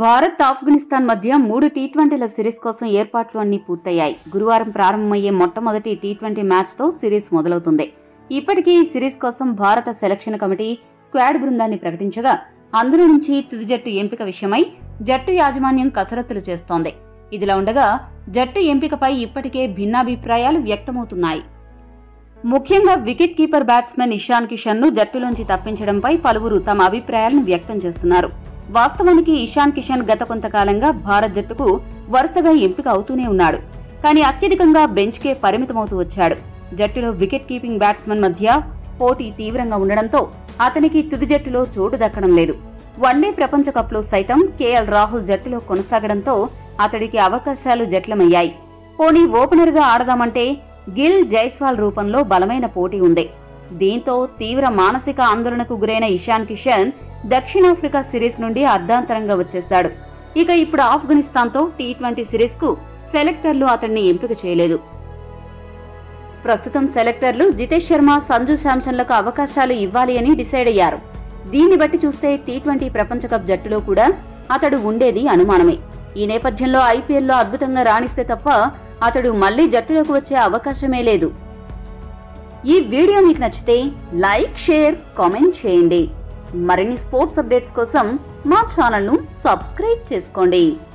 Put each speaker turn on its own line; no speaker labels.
భారత్ ఆఫ్ఘనిస్తాన్ మధ్య మూడు tea ట్వంటీల series కోసం ఏర్పాట్లు అన్ని పూర్తయ్యాయి గురువారం ప్రారంభమయ్యే మొట్టమొదటి టీ ట్వంటీ మ్యాచ్తో సిరీస్ మొదలవుతుంది ఇప్పటికే ఈ సిరీస్ కోసం భారత సెలక్షన్ కమిటీ స్క్వాడ్ బృందాన్ని ప్రకటించగా అందులో నుంచి తుది జట్టు ఎంపిక విషయమై జట్టు యాజమాన్యం కసరత్తులు చేస్తోంది ఇదిలా ఉండగా జట్టు ఎంపికపై ఇప్పటికే భిన్నాభిప్రాయాలు వ్యక్తమవుతున్నాయి ముఖ్యంగా wicket keeper batsmen Ishan Kishan ను జట్టులోంచి తప్పించడంపై పలువురు తమ అభిప్రాయాలను వ్యక్తం చేస్తున్నారు వాస్తవానికి ఇషాన్ కిషన్ గత కొంతకాలంగా భారత్ జట్టుకు వరుసగా ఎంపిక అవుతూనే ఉన్నాడు కానీ అత్యధికంగా బెంచ్కే పరిమితమవుతూ వచ్చాడు జట్టులో వికెట్ కీపింగ్ బ్యాట్స్మెన్ మధ్య పోటీ తీవ్రంగా ఉండడంతో అతనికి తుది జట్టులో చోటు దక్కడం లేదు వన్డే ప్రపంచ కప్లో సైతం కేఎల్ రాహుల్ జట్టులో కొనసాగడంతో అతడికి అవకాశాలు జట్లమయ్యాయి పోనీ ఓపెనర్గా ఆడదామంటే గిల్ జైస్వాల్ రూపంలో బలమైన పోటీ ఉంది దీంతో తీవ్ర మానసిక ఆందోళనకు గురైన ఇషాన్ కిషన్ దక్షిణాఫ్రికా సిరీస్ నుండి అర్ధాంతరంగా వచ్చేశాడు ఇక ఇప్పుడు ఆఫ్ఘనిస్తాన్తో టీ ట్వంటీ సిరీస్కు సెలెక్టర్లు అతన్ని ఎంపిక చేయలేదు ప్రస్తుతం సెలెక్టర్లు జితేష్ శర్మ సంజు శాంసన్లకు అవకాశాలు ఇవ్వాలి అని డిసైడ్ అయ్యారు దీన్ని బట్టి చూస్తే టీ ట్వంటీ ప్రపంచ కప్ జట్టులో కూడా అతడు ఉండేది అనుమానమే ఈ నేపథ్యంలో ఐపీఎల్లో అద్భుతంగా రాణిస్తే తప్ప అతడు మళ్లీ జట్టులోకి వచ్చే అవకాశమే లేదు ఈ వీడియో మీకు నచ్చితే లైక్ షేర్ కామెంట్ చేయండి మరిన్ని స్పోర్ట్స్ అప్డేట్స్ కోసం మా ఛానల్ను సబ్స్క్రైబ్ చేసుకోండి